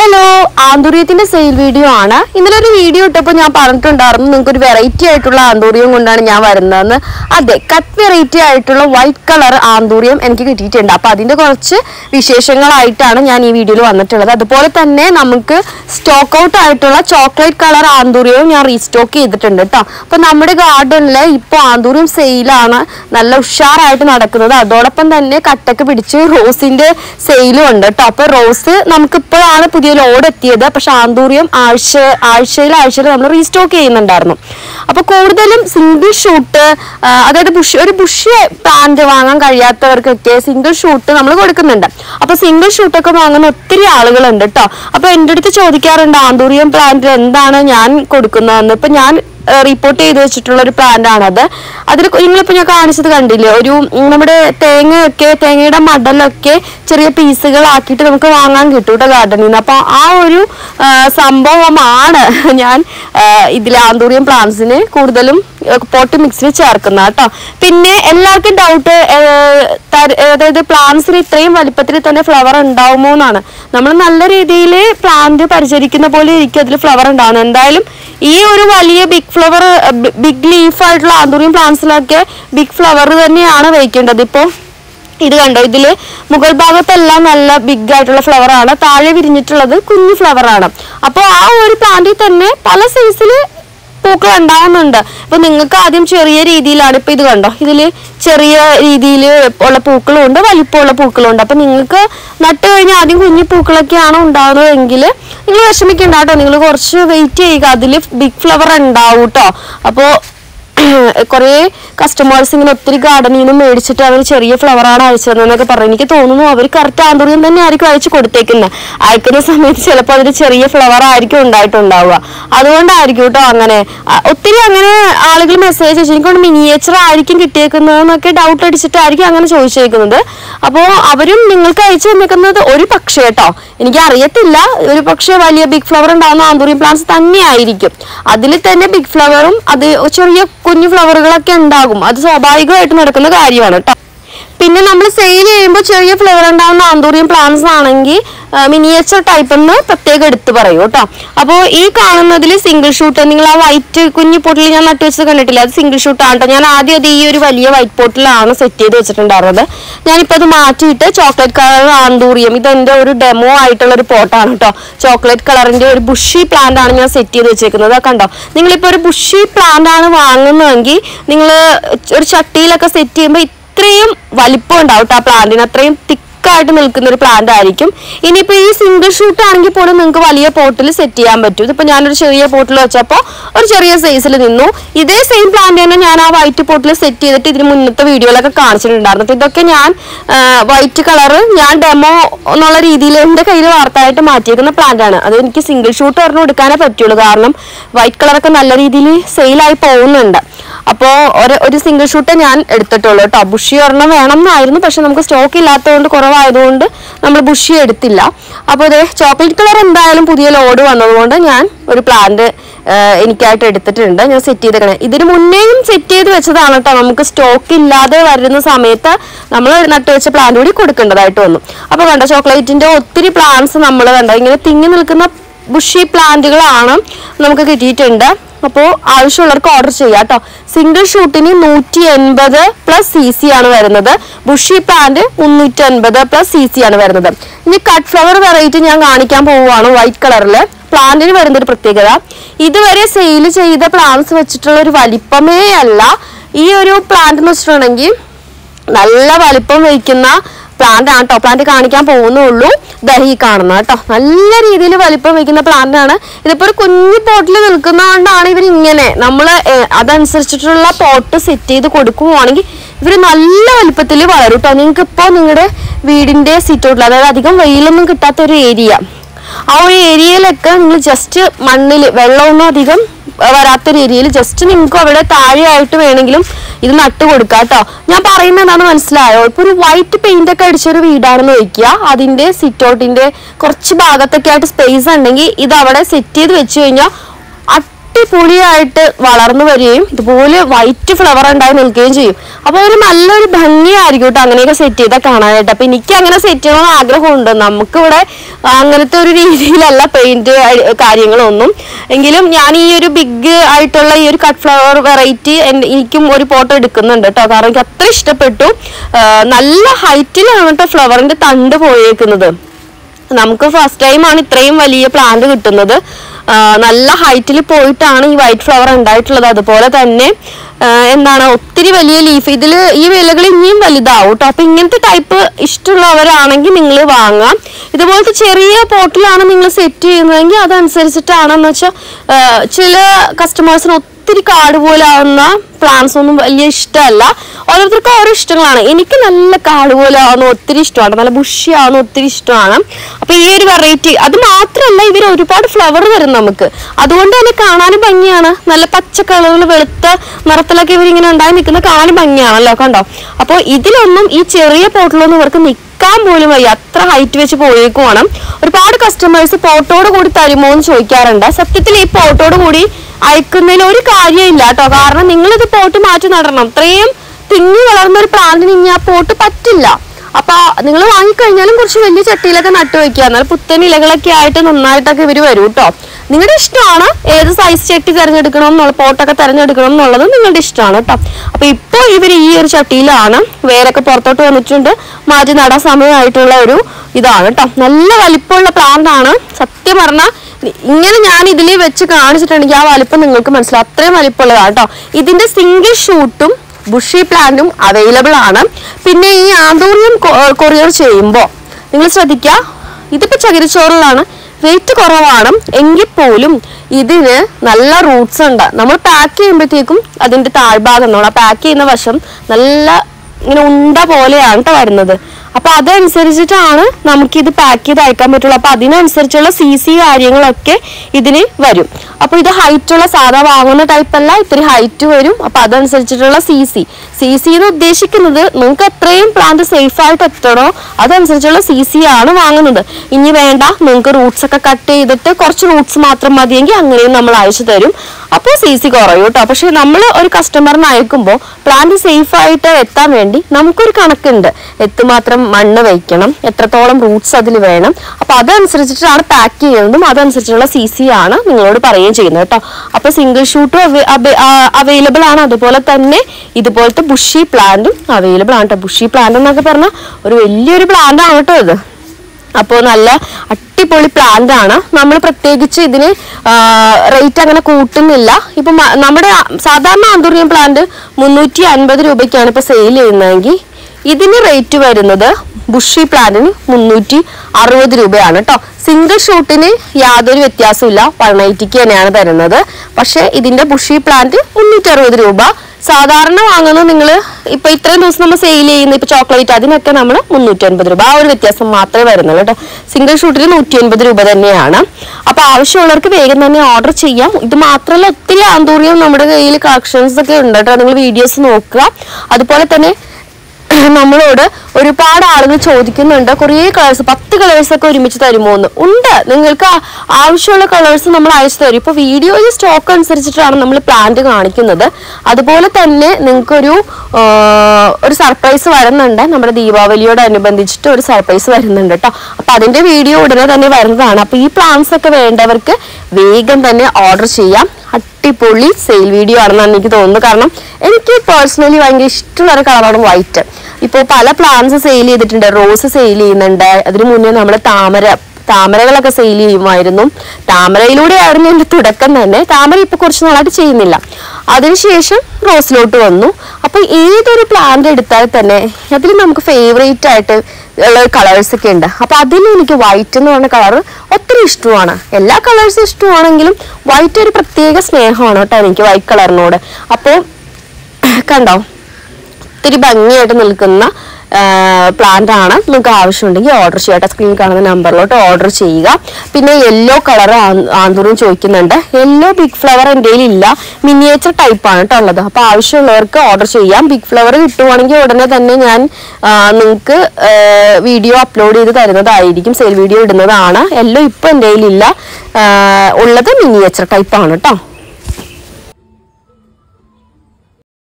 hello ആന്തൂര്യത്തിന്റെ sale video ആണ് ഇന്നലെ ഒരു വീഡിയോ ഇട്ടപ്പോൾ ഞാൻ പറഞ്ഞിട്ടുണ്ടായിരുന്നു നിങ്ങൾക്ക് ഒരു വെറൈറ്റി ആയിട്ടുള്ള ആന്തൂര്യം കൊണ്ടാണ് ഞാൻ വരുന്നതെന്ന് അതെ കട്ട് വെറൈറ്റി ആയിട്ടുള്ള വൈറ്റ് കളർ ആന്തൂര്യം എനിക്ക് കിട്ടിയിട്ടുണ്ട് അപ്പൊ അതിന്റെ കുറച്ച് വിശേഷങ്ങളായിട്ടാണ് ഞാൻ ഈ വീഡിയോയിൽ വന്നിട്ടുള്ളത് അതുപോലെ തന്നെ നമുക്ക് സ്റ്റോക്ക് ഔട്ട് ആയിട്ടുള്ള ചോക്ലേറ്റ് കളർ ആന്തൂര്യവും ഞാൻ റീസ്റ്റോക്ക് ചെയ്തിട്ടുണ്ട് കേട്ടോ അപ്പൊ നമ്മുടെ ഗാർഡനിൽ ഇപ്പോൾ ആന്തൂര്യം സെയിലാണ് നല്ല ഉഷാറായിട്ട് നടക്കുന്നത് അതോടൊപ്പം തന്നെ കട്ടക്ക് പിടിച്ച് റോസിന്റെ സെയിലും ഉണ്ട് കേട്ടോ അപ്പൊ റോസ് നമുക്ക് ഇപ്പോഴാണ് പുതിയ ലോഡ് എത്തിയത് പക്ഷെ ആന്തൂര്യം ആഴ്ച ആഴ്ചയിൽ ആഴ്ചയിൽ നമ്മൾ റീസ്റ്റോക്ക് ചെയ്യുന്നുണ്ടായിരുന്നു അപ്പൊ കൂടുതലും സിംഗിൾ ഷൂട്ട് അതായത് ബുഷ് ഒരു ബുഷ് പ്ലാന്റ് വാങ്ങാൻ കഴിയാത്തവർക്കൊക്കെ സിംഗിൾ ഷൂട്ട് നമ്മൾ കൊടുക്കുന്നുണ്ട് അപ്പൊ സിംഗിൾ ഷൂട്ടൊക്കെ വാങ്ങുന്ന ഒത്തിരി ആളുകളുണ്ട് കേട്ടോ അപ്പൊ എൻ്റെ അടുത്ത് ചോദിക്കാറുണ്ട് ആന്തൂറിയം പ്ലാന്റ് എന്താണ് ഞാൻ കൊടുക്കുന്നതെന്ന് ഇപ്പൊ ഞാൻ റിപ്പോർട്ട് ചെയ്ത് വെച്ചിട്ടുള്ള ഒരു പ്ലാന്റ് ആണത് അതിൽ നിങ്ങളിപ്പോ ഞാൻ കാണിച്ചത് കണ്ടില്ലേ ഒരു ഉം, നമ്മുടെ തേങ്ങയൊക്കെ തേങ്ങയുടെ മടലൊക്കെ ചെറിയ പീസുകളാക്കിയിട്ട് നമുക്ക് വാങ്ങാൻ കിട്ടും കേട്ടോ ഗാർഡനിൽ നിന്ന് അപ്പൊ ആ ഒരു ആ, സംഭവമാണ് ഞാൻ ഇതിൽ ആന്തൂറിയം പ്ലാന്റ്സിന് കൂടുതലും പോട്ട് മിക്സിൽ ചേർക്കുന്ന കേട്ടോ പിന്നെ എല്ലാവർക്കും ഡൗട്ട് അതായത് പ്ലാന്റ്സിന് ഇത്രയും വലിപ്പത്തിൽ തന്നെ ഫ്ലവർ ഉണ്ടാവുമോ എന്നാണ് നമ്മൾ നല്ല രീതിയിൽ പ്ലാന്റ് പരിചരിക്കുന്ന പോലെ ഇരിക്കും അതിൽ ഫ്ലവർ ഉണ്ടാവുന്നത് എന്തായാലും ഈ ഒരു വലിയ ബിഗ് ഫ്ലവർ ബിഗ് ലീഫ് ആയിട്ടുള്ള ആന്തൂറിയം പ്ലാന്റ്സിലൊക്കെ ബിഗ് ഫ്ലവർ തന്നെയാണ് വയ്ക്കേണ്ടത് ഇപ്പോൾ ഇത് കണ്ടോ ഇതില് മുകൾ ഭാഗത്തെല്ലാം നല്ല ബിഗ് ആയിട്ടുള്ള ഫ്ലവർ ആണ് താഴെ വിരിഞ്ഞിട്ടുള്ളത് കുഞ്ഞു ഫ്ലവർ ആണ് അപ്പോൾ ആ ഒരു പ്ലാന്റിൽ തന്നെ പല സൈസില് പൂക്കൾ ഉണ്ടാവുന്നുണ്ട് അപ്പൊ നിങ്ങൾക്ക് ആദ്യം ചെറിയ രീതിയിലാണ് ഇപ്പൊ ഇത് കണ്ടോ ഇതില് ചെറിയ രീതിയിൽ ഉള്ള പൂക്കളും ഉണ്ട് വലിപ്പമുള്ള പൂക്കളും ഉണ്ട് അപ്പൊ നിങ്ങൾക്ക് നട്ട് കഴിഞ്ഞാൽ ആദ്യം കുഞ്ഞു പൂക്കളൊക്കെയാണ് ഉണ്ടാവുന്നതെങ്കിൽ നിങ്ങൾ വിഷമിക്കണ്ട കേട്ടോ നിങ്ങൾ കുറച്ച് വെയിറ്റ് ചെയ്യുക അതിൽ ബിഗ് ഫ്ലവർ ഉണ്ടാവും കേട്ടോ അപ്പോൾ കുറേ കസ്റ്റമേഴ്സ് ഇങ്ങനെ ഒത്തിരി ഗാർഡനിൽ നിന്ന് മേടിച്ചിട്ട് അവർ ചെറിയ ഫ്ലവർ ആണ് അയച്ചതെന്നൊക്കെ പറഞ്ഞു എനിക്ക് തോന്നുന്നു അവർ കറക്റ്റ് ആന്തൂറിയം തന്നെ ആയിരിക്കും അയച്ചു കൊടുത്തേക്കുന്നത് അയക്കുന്ന സമയത്ത് ചിലപ്പോൾ അതിൽ ചെറിയ ഫ്ലവർ ആയിരിക്കും ഉണ്ടായിട്ടുണ്ടാവുക അതുകൊണ്ടായിരിക്കും കേട്ടോ അങ്ങനെ ആ, ഒത്തിരി അങ്ങനെ ആളുകൾ മെസ്സേജ് അയച്ചു എനിക്കൊണ്ട് മിനിയേച്ചർ ആയിരിക്കും കിട്ടിയേക്കുന്നതെന്നൊക്കെ ഡൗട്ട് അടിച്ചിട്ടായിരിക്കും അങ്ങനെ ചോദിച്ചേക്കുന്നത് അപ്പോൾ അവരും നിങ്ങൾക്ക് അയച്ചു തന്നേക്കുന്നത് ഒരു പക്ഷേ കേട്ടോ എനിക്ക് അറിയത്തില്ല ഒരു പക്ഷേ വലിയ ബിഗ് ഫ്ലവർ ഉണ്ടാകുന്ന ആന്തൂറിയം പ്ലാന്റ്സ് തന്നെയായിരിക്കും അതിൽ തന്നെ ബിഗ് ഫ്ലവറും അത് ചെറിയ കുഞ്ഞു ഫ്ലവറുകളൊക്കെ ഉണ്ടാകും അത് സ്വാഭാവികമായിട്ട് നടക്കുന്ന കാര്യമാണ് കേട്ടോ പിന്നെ നമ്മൾ സെയിൽ ചെയ്യുമ്പോൾ ചെറിയ ഫ്ലവർ ഉണ്ടാകുന്ന ആന്തൂറിയം പ്ലാന്റ്സ് ആണെങ്കിൽ മിനിയേച്ചർ ടൈപ്പ് എന്ന് പ്രത്യേകം എടുത്ത് പറയൂ കേട്ടോ അപ്പോൾ ഈ കാണുന്നതിൽ സിംഗിൾ ഷൂട്ട് നിങ്ങൾ ആ വൈറ്റ് കുഞ്ഞു പോട്ടിൽ ഞാൻ നട്ടു വെച്ചത് കണ്ടിട്ടില്ല അത് സിംഗിൾ ഷൂട്ട് ആണ് കേട്ടോ ഞാൻ ആദ്യം അത് ഈ ഒരു വലിയ വൈറ്റ് പോട്ടിലാണ് സെറ്റ് ചെയ്ത് വെച്ചിട്ടുണ്ടായിരുന്നത് ഞാനിപ്പോൾ അത് മാറ്റിയിട്ട് ചോക്ലേറ്റ് കളർ ആന്തൂറിയം ഇത് എൻ്റെ ഒരു ഡെമോ ആയിട്ടുള്ള ഒരു പോട്ടാണ് കേട്ടോ ചോക്ലേറ്റ് കളറിന്റെ ഒരു ബുഷി പ്ലാന്റ് ആണ് ഞാൻ സെറ്റ് ചെയ്ത് വെച്ചേക്കുന്നത് അത് കണ്ടോ നിങ്ങളിപ്പോൾ ഒരു ബുഷി പ്ലാന്റ് ആണ് വാങ്ങുന്നതെങ്കിൽ നിങ്ങൾ ഒരു ചട്ടിയിലൊക്കെ സെറ്റ് ചെയ്യുമ്പോൾ ഇത്രയും വലിപ്പം ഉണ്ടാവും ട്ടോ ആ പ്ലാന്റിന് അത്രയും തിക്കായിട്ട് നിൽക്കുന്ന ഒരു പ്ലാന്റ് ആയിരിക്കും ഇനിയിപ്പോൾ ഈ സിംഗിൾ ഷൂട്ട് ആണെങ്കിൽ പോലും നിങ്ങൾക്ക് വലിയ പോട്ടിൽ സെറ്റ് ചെയ്യാൻ പറ്റും ഇതിപ്പോൾ ഞാനൊരു ചെറിയ പോട്ടിൽ വെച്ചപ്പോൾ ഒരു ചെറിയ സൈസിൽ നിന്നു ഇതേ സെയിം പ്ലാന്റ് തന്നെ ഞാൻ ആ വൈറ്റ് പോട്ടിൽ സെറ്റ് ചെയ്തിട്ട് ഇതിന് മുന്നത്തെ വീഡിയോയിലൊക്കെ കാണിച്ചിട്ടുണ്ടായിരുന്നു അപ്പോൾ ഇതൊക്കെ ഞാൻ വൈറ്റ് കളറ് ഞാൻ ഡെമോ എന്നുള്ള രീതിയിൽ എൻ്റെ കയ്യിൽ വാർത്തായിട്ട് മാറ്റിയേക്കുന്ന പ്ലാന്റ് ആണ് അത് എനിക്ക് സിംഗിൾ ഷൂട്ട് ഒരെണ്ണം എടുക്കാനേ പറ്റുള്ളൂ കാരണം വൈറ്റ് കളറൊക്കെ നല്ല രീതിയിൽ സെയിലായി പോകുന്നുണ്ട് അപ്പോൾ ഒരു ഒരു സിംഗിൾ ഷൂട്ട് ഞാൻ എടുത്തിട്ടുള്ളൂ കേട്ടോ ബുഷി ഒരെണ്ണം വേണം എന്നായിരുന്നു പക്ഷെ നമുക്ക് സ്റ്റോക്ക് ഇല്ലാത്തതുകൊണ്ട് കുറവായതുകൊണ്ട് നമ്മൾ ബുഷി എടുത്തില്ല അപ്പോൾ അതെ ചോക്ലേറ്റ് കളർ എന്തായാലും പുതിയ ലോഡ് വന്നതുകൊണ്ട് ഞാൻ ഒരു പ്ലാന്റ് എനിക്കായിട്ട് എടുത്തിട്ടുണ്ട് ഞാൻ സെറ്റ് ചെയ്തേക്കണേ ഇതിന് മുന്നേയും സെറ്റ് ചെയ്ത് വെച്ചതാണ് കേട്ടോ നമുക്ക് സ്റ്റോക്ക് ഇല്ലാതെ വരുന്ന സമയത്ത് നമ്മൾ നട്ടു വെച്ച പ്ലാന്റ് കൂടി കൊടുക്കേണ്ടതായിട്ട് വന്നു അപ്പോൾ കണ്ടോ ചോക്ലേറ്റിന്റെ ഒത്തിരി പ്ലാന്റ്സ് നമ്മൾ കണ്ടോ ഇങ്ങനെ തിങ്ങി നിൽക്കുന്ന ബുഷി പ്ലാന്റുകളാണ് നമുക്ക് കിട്ടിയിട്ടുണ്ട് അപ്പോൾ ആവശ്യമുള്ളവർക്ക് ഓർഡർ ചെയ്യാം കേട്ടോ സിംഗിൾ ഷൂട്ടിന് നൂറ്റി എൺപത് പ്ലസ് സി സി ആണ് വരുന്നത് ബുഷി പ്ലാന്റ് മുന്നൂറ്റി അൻപത് പ്ലസ് സി സി ആണ് വരുന്നത് ഇനി കട്ട് ഫ്ലവർ വെറൈറ്റി ഞാൻ കാണിക്കാൻ പോവുകയാണ് വൈറ്റ് കളറിൽ പ്ലാന്റിന് വരുന്ന ഒരു പ്രത്യേകത ഇതുവരെ സെയിൽ ചെയ്ത പ്ലാന്റ്സ് വെച്ചിട്ടുള്ള ഒരു വലിപ്പമേ അല്ല ഈ ഒരു പ്ലാന്റ് എന്ന് വെച്ചിട്ടുണ്ടെങ്കിൽ നല്ല വലിപ്പം വയ്ക്കുന്ന പ്ലാന്റ് ആണ് കേട്ടോ പ്ലാന്റ് കാണിക്കാൻ പോകുന്നുള്ളൂ ദഹി കാണുന്ന കേട്ടോ നല്ല രീതിയിൽ വലിപ്പം വയ്ക്കുന്ന പ്ലാന്റ് ആണ് ഇതിപ്പോ ഒരു കുഞ്ഞു പോട്ടിൽ നിൽക്കുന്നതുകൊണ്ടാണ് ഇവർ ഇങ്ങനെ നമ്മൾ അതനുസരിച്ചിട്ടുള്ള പോട്ട് സെറ്റ് ചെയ്ത് കൊടുക്കുവാണെങ്കിൽ ഇവർ നല്ല വലിപ്പത്തിൽ വളരും കേട്ടോ നിങ്ങൾക്ക് ഇപ്പോൾ നിങ്ങളുടെ വീടിന്റെ സിറ്റൗട്ടിൽ അതായത് അധികം വെയിലൊന്നും കിട്ടാത്ത ഒരു ഏരിയ ആ ഒരു ഏരിയയിലൊക്കെ നിങ്ങൾ ജസ്റ്റ് മണ്ണിൽ വെള്ളമൊന്നും അധികം അഹ് വരാത്തൊരു ഏരിയയിൽ ജസ്റ്റ് നിങ്ങൾക്ക് അവിടെ താഴെയായിട്ട് വേണമെങ്കിലും ഇത് നട്ട് കൊടുക്കാം കേട്ടോ ഞാൻ പറയുന്നത് എന്താണെന്ന് മനസ്സിലായോ ഇപ്പൊ ഒരു വൈറ്റ് പെയിന്റ് ഒക്കെ അടിച്ചൊരു വീടാണെന്ന് വയ്ക്കുക അതിന്റെ സിറ്റൗട്ടിന്റെ കുറച്ച് ഭാഗത്തൊക്കെ ആയിട്ട് സ്പേസ് ഉണ്ടെങ്കിൽ ഇത് അവിടെ സെറ്റ് ചെയ്ത് വെച്ച് കഴിഞ്ഞാൽ അടിപൊളിയായിട്ട് വളർന്നു വരികയും ഇതുപോലെ വൈറ്റ് ഫ്ലവർ ഉണ്ടായി നിൽക്കുകയും ചെയ്യും അപ്പൊ ഒരു നല്ലൊരു ഭംഗിയായിരിക്കും കേട്ടോ അങ്ങനെയൊക്കെ സെറ്റ് ചെയ്താൽ കാണാനായിട്ട് അപ്പൊ എനിക്ക് അങ്ങനെ സെറ്റ് ചെയ്യണമെന്ന് ആഗ്രഹമുണ്ട് നമുക്കിവിടെ അങ്ങനത്തെ ഒരു രീതിയിലല്ല പെയിന്റ് കാര്യങ്ങളൊന്നും എങ്കിലും ഞാൻ ഈ ഒരു ബിഗ് ആയിട്ടുള്ള ഈ ഒരു കട്ട് ഫ്ലവർ വെറൈറ്റി എനിക്കും ഒരു ഫോട്ടോ എടുക്കുന്നുണ്ട് കേട്ടോ കാരണം എനിക്ക് അത്ര ഇഷ്ടപ്പെട്ടു ആ, നല്ല ഹൈറ്റിലാണ് കേട്ടോ ഫ്ലവറിന്റെ തണ്ട് പോയേക്കുന്നത് നമുക്ക് ഫസ്റ്റ് ടൈമാണ് ഇത്രയും വലിയ പ്ലാന്റ് കിട്ടുന്നത് ആ, നല്ല ഹൈറ്റിൽ പോയിട്ടാണ് ഈ വൈറ്റ് ഫ്ലവർ ഉണ്ടായിട്ടുള്ളത് അതുപോലെ തന്നെ ആ, എന്താണ് ഒത്തിരി വലിയ ലീഫ് ഇതിൽ ഈ ഇലകൾ ഇനിയും വലുതാവും കേട്ടോ അപ്പൊ ഇങ്ങനത്തെ ടൈപ്പ് ഇഷ്ടമുള്ളവരാണെങ്കിൽ നിങ്ങൾ വാങ്ങാം ഇതുപോലത്തെ ചെറിയ പോട്ടിലാണ് നിങ്ങൾ സെറ്റ് ചെയ്യുന്നതെങ്കിൽ അതനുസരിച്ചിട്ടാണെന്ന് വെച്ചാൽ ചില കസ്റ്റമേഴ്സിന് ഒത്തിരി കാട് പോലെ ആവുന്ന പ്ലാന്റ്സ് ഒന്നും വലിയ ഇഷ്ടമല്ല ഓരോരുത്തർക്കും ഓരോ ഇഷ്ടങ്ങളാണ് എനിക്ക് നല്ല കാട് പോലെ ആവുന്ന ഒത്തിരി ഇഷ്ടമാണ് നല്ല ബുഷി ആവുന്ന ഒത്തിരി ഇഷ്ടമാണ് അപ്പൊ ഈ ഒരു വെറൈറ്റി അത് മാത്രമല്ല ഇവർ ഒരുപാട് ഫ്ലവർ തരും നമുക്ക് അതുകൊണ്ട് തന്നെ കാണാനും ഭംഗിയാണ് നല്ല പച്ച കളറിൽ വെളുത്ത നിറത്തിലൊക്കെ ഇവരിങ്ങനെ ഉണ്ടായി നിൽക്കുന്ന കാണാനും ഭംഗിയാണല്ലോ കണ്ടോ അപ്പോൾ ഇതിലൊന്നും ഈ ചെറിയ പോട്ടിലൊന്നും ഇവർക്ക് നിൽക്കാൻ പോലും വയ്യ അത്ര ഹൈറ്റ് വെച്ച് പോയേക്കുവാണ് ഒരുപാട് കസ്റ്റമേഴ്സ് പോട്ടോട് കൂടി തരുമോ എന്ന് ചോദിക്കാറുണ്ട് സത്യത്തിൽ ഈ പോട്ടോട് കൂടി അയക്കുന്നതിൽ ഒരു കാര്യമില്ല കേട്ടോ കാരണം നിങ്ങളിത് പോട്ട് മാറ്റി നടണം ഇത്രയും തിങ്ങി വളർന്ന ഒരു പ്ലാന്റിന് ഇനി ആ പോട്ട് പറ്റില്ല അപ്പൊ നിങ്ങൾ വാങ്ങിക്കഴിഞ്ഞാലും കുറച്ച് വലിയ ചട്ടിയിലൊക്കെ നട്ടു വെക്കുക എന്നാൽ പുത്തൻ ഇലകളൊക്കെ ആയിട്ട് നന്നായിട്ടൊക്കെ ഇവര് വരും കേട്ടോ നിങ്ങളുടെ ഇഷ്ടമാണ് ഏത് സൈസ് ചട്ടി തിരഞ്ഞെടുക്കണം എന്നുള്ള പോട്ടൊക്കെ തിരഞ്ഞെടുക്കണം എന്നുള്ളത് നിങ്ങളുടെ ഇഷ്ടമാണ് കേട്ടോ അപ്പൊ ഇപ്പൊ ഇവർ ഈ ഒരു ചട്ടിയിലാണ് വേരൊക്കെ പുറത്തോട്ട് വന്നിട്ടുണ്ട് മാറ്റി നടാൻ സമയമായിട്ടുള്ള ഒരു ഇതാണ് കേട്ടോ നല്ല വലിപ്പമുള്ള പ്ലാന്റ് ആണ് സത്യം പറഞ്ഞാൽ ഇങ്ങനെ ഞാൻ ഇതിൽ വെച്ച് കാണിച്ചിട്ടുണ്ടെങ്കിൽ ആ വലിപ്പം നിങ്ങൾക്ക് മനസ്സിലാവും അത്രയും വലിപ്പമുള്ളതാണ് കേട്ടോ ഇതിന്റെ സിംഗിൾ ഷൂട്ടും ബുഷി പ്ലാന്റും അവൈലബിൾ ആണ് പിന്നെ ഈ ആന്തൂറിയം കൊറിയർ ചെയ്യുമ്പോൾ നിങ്ങൾ ശ്രദ്ധിക്കുക ഇതിപ്പോ ചകിരിച്ചോറിലാണ് വെയിറ്റ് കുറവാണ് എങ്കിൽ പോലും ഇതിന് നല്ല റൂട്ട്സ് ഉണ്ട് നമ്മൾ പാക്ക് ചെയ്യുമ്പോഴത്തേക്കും അതിന്റെ താഴ്ഭാഗം നമ്മൾ പാക്ക് ചെയ്യുന്ന വശം നല്ല ഇങ്ങനെ ഉണ്ട പോലെയാണ് ട്ടോ വരുന്നത് അപ്പൊ അതനുസരിച്ചിട്ടാണ് നമുക്ക് ഇത് പാക്ക് ചെയ്ത് അയക്കാൻ പറ്റുള്ളൂ അപ്പൊ അതിനനുസരിച്ചുള്ള സി സി കാര്യങ്ങളൊക്കെ ഇതിന് വരും അപ്പൊ ഇത് ഹൈറ്റ് ഉള്ള സാധാ വാങ്ങുന്ന ടൈപ്പ് അല്ല ഇത്തിരി ഹൈറ്റ് വരും അപ്പൊ അതനുസരിച്ചിട്ടുള്ള സി സി സി സി എന്ന് ഉദ്ദേശിക്കുന്നത് നിങ്ങൾക്ക് എത്രയും പ്ലാന്റ് സേഫ് ആയിട്ട് എത്തണോ അതനുസരിച്ചുള്ള സി സി ആണ് വാങ്ങുന്നത് ഇനി വേണ്ട നിങ്ങൾക്ക് റൂട്ട്സ് ഒക്കെ കട്ട് ചെയ്തിട്ട് കുറച്ച് റൂട്ട്സ് മാത്രം മതിയെങ്കിൽ അങ്ങനെയും നമ്മൾ അയച്ചു തരും അപ്പോൾ സി സി കുറയും കേട്ടോ പക്ഷെ നമ്മൾ ഒരു കസ്റ്റമറിന് അയക്കുമ്പോൾ പ്ലാന്റ് സേഫ് ആയിട്ട് എത്താൻ വേണ്ടി നമുക്കൊരു കണക്കുണ്ട് എത്രമാത്രം മണ്ണ് വയ്ക്കണം എത്രത്തോളം റൂട്ട്സ് അതിൽ വേണം അപ്പൊ അതനുസരിച്ചിട്ടാണ് പാക്ക് ചെയ്യുന്നതും അതനുസരിച്ചുള്ള സി സി ആണ് നിങ്ങളോട് പറയുകയും ചെയ്യുന്നത് കേട്ടോ അപ്പൊ സിംഗിൾ ഷൂട്ടും അവൈലബിൾ ആണ് അതുപോലെ തന്നെ ഇതുപോലത്തെ ബുഷി പ്ലാന്റും അവൈലബിൾ ആണ് കേട്ടോ ബുഷി പ്ലാന്റ് എന്നൊക്കെ പറഞ്ഞാൽ ഒരു വലിയൊരു പ്ലാന്റ് ആണ് കേട്ടോ ഇത് അപ്പോൾ നല്ല അടിപൊളി പ്ലാന്റ് ആണ് നമ്മൾ പ്രത്യേകിച്ച് ഇതിന് റേറ്റ് അങ്ങനെ കൂട്ടുന്നില്ല ഇപ്പൊ മ- നമ്മുടെ സാധാരണ ആന്തൂറിയം പ്ലാന്റ് മുന്നൂറ്റി അൻപത് രൂപയ്ക്കാണ് ഇപ്പൊ സെയിൽ ചെയ്യുന്നതെങ്കിൽ ഇതിന് റേറ്റ് വരുന്നത് ബുഷി പ്ലാന്റിന് മുന്നൂറ്റി അറുപത് രൂപയാണ് കേട്ടോ സിംഗിൾ ഷൂട്ടിന് യാതൊരു വ്യത്യാസമില്ല വൺ എയ്റ്റിക്ക് തന്നെയാണ് തരുന്നത് പക്ഷെ ഇതിന്റെ ബുഷി പ്ലാന്റ് മുന്നൂറ്റി അറുപത് രൂപ സാധാരണ വാങ്ങുന്നത് നിങ്ങൾ ഇപ്പൊ ഇത്രയും ദിവസം നമ്മൾ സെയിൽ ചെയ്യുന്ന ഇപ്പൊ ചോക്ലേറ്റ് അതിനൊക്കെ നമ്മൾ മുന്നൂറ്റി അൻപത് രൂപ ആ ഒരു വ്യത്യാസം മാത്രമേ വരുന്നുള്ളൂ കേട്ടോ സിംഗിൾ ഷൂട്ടിന് നൂറ്റി അൻപത് രൂപ തന്നെയാണ് അപ്പൊ ആവശ്യമുള്ളവർക്ക് വേഗം തന്നെ ഓർഡർ ചെയ്യാം ഇത് മാത്രമല്ല ഒത്തിരി ആന്തൂറിയം നമ്മുടെ കയ്യിൽ കളക്ഷൻസ് ഒക്കെ ഉണ്ട് കേട്ടോ നിങ്ങൾ വീഡിയോസ് നോക്കുക അതുപോലെ തന്നെ നമ്മളോട് ഒരുപാട് ആളുകൾ ചോദിക്കുന്നുണ്ട് കുറേ കളേഴ്സ് പത്ത് കളേഴ്സ് ഒക്കെ ഒരുമിച്ച് തരുമോ എന്ന് ഉണ്ട് നിങ്ങൾക്ക് ആ- ആവശ്യമുള്ള കളേഴ്സ് നമ്മൾ അയച്ചു തരും ഇപ്പൊ വീഡിയോയിൽ സ്റ്റോക്ക് അനുസരിച്ചിട്ടാണ് നമ്മൾ പ്ലാന്റ് കാണിക്കുന്നത് അതുപോലെ തന്നെ നിങ്ങൾക്കൊരു ആ, ഒരു സർപ്രൈസ് വരുന്നുണ്ട് നമ്മുടെ ദീപാവലിയോടനുബന്ധിച്ചിട്ട് ഒരു സർപ്രൈസ് വരുന്നുണ്ട് കേട്ടോ അപ്പൊ അതിന്റെ വീഡിയോ ഉടനെ തന്നെ വരുന്നതാണ് അപ്പൊ ഈ പ്ലാൻസ് ഒക്കെ വേണ്ടവർക്ക് വേഗം തന്നെ ഓർഡർ ചെയ്യാം അടിപൊളി സെയിൽ വീഡിയോ ആണെന്നാണ് എനിക്ക് തോന്നുന്നത് കാരണം എനിക്ക് പേഴ്സണലി ഭയങ്കര ഇഷ്ടമുള്ള ഒരു കളറാണ് വൈറ്റ് ഇപ്പോൾ പല പ്ലാന്റ്സ് സെയിൽ ചെയ്തിട്ടുണ്ട് റോസ് സെയിൽ ചെയ്യുന്നുണ്ട് അതിനു മുന്നേ നമ്മുടെ താമര താമരകളൊക്കെ സെയിൽ ചെയ്യുമായിരുന്നു താമരയിലൂടെയായിരുന്നു എൻ്റെ തുടക്കം തന്നെ താമര ഇപ്പൊ കുറച്ച് നാളായിട്ട് ചെയ്യുന്നില്ല അതിനുശേഷം റോസിലോട്ട് വന്നു അപ്പൊ ഏതൊരു പ്ലാന്റ് എടുത്താൽ തന്നെ അതിൽ നമുക്ക് ഫേവറേറ്റ് ആയിട്ട് ഉള്ള കളേഴ്സ് ഒക്കെ ഉണ്ട് അപ്പൊ അതിൽ എനിക്ക് വൈറ്റ് എന്ന് പറഞ്ഞ കളർ ഒത്തിരി ഇഷ്ടമാണ് എല്ലാ കളേഴ്സും ഇഷ്ടമാണെങ്കിലും വൈറ്റ് ഒരു പ്രത്യേക സ്നേഹമാണ് കേട്ടോ എനിക്ക് വൈറ്റ് കളറിനോട് അപ്പോൾ കണ്ടോ ഒത്തിരി ഭംഗിയായിട്ട് നിൽക്കുന്ന പ്ലാന്റ് ആണ് നിങ്ങൾക്ക് ആവശ്യമുണ്ടെങ്കിൽ ഓർഡർ ചെയ്യുക സ്ക്രീനിൽ കാണുന്ന നമ്പറിലോട്ട് ഓർഡർ ചെയ്യുക പിന്നെ യെല്ലോ കളർ ആന്തൂറും ചോദിക്കുന്നുണ്ട് യെല്ലോ ബിഗ് ഫ്ലവർ എൻ്റെ ഇല്ല മിനിയേച്ചർ ടൈപ്പ് ആണ് കേട്ടോ ഉള്ളത് അപ്പോൾ ആവശ്യമുള്ളവർക്ക് ഓർഡർ ചെയ്യാം ബിഗ് ഫ്ലവർ കിട്ടുവാണെങ്കിൽ ഉടനെ തന്നെ ഞാൻ നിങ്ങൾക്ക് വീഡിയോ അപ്ലോഡ് ചെയ്ത് തരുന്നതായിരിക്കും സെയിൽ വീഡിയോ ഇടുന്നതാണ് യെല്ലോ ഇപ്പോൾ എൻ്റെ ഇല്ല ഉള്ളത് മിനിയേച്ചർ ടൈപ്പ് ആണ് കേട്ടോ